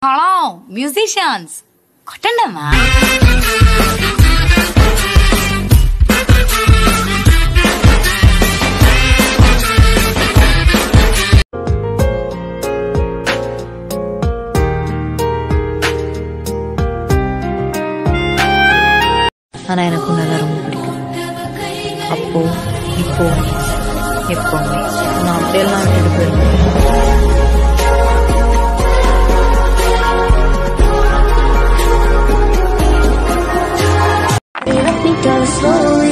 hello musicians கொட்டண்டமா ஆனா எனக்கு உன்னதான் ரொம்ப பிடிக்கும் அப்போ இப்போ எப்பவுமே நான் அப்படியெல்லாம் விட்டுட்டு போயிருந்தேன் Baby, I think I'll slow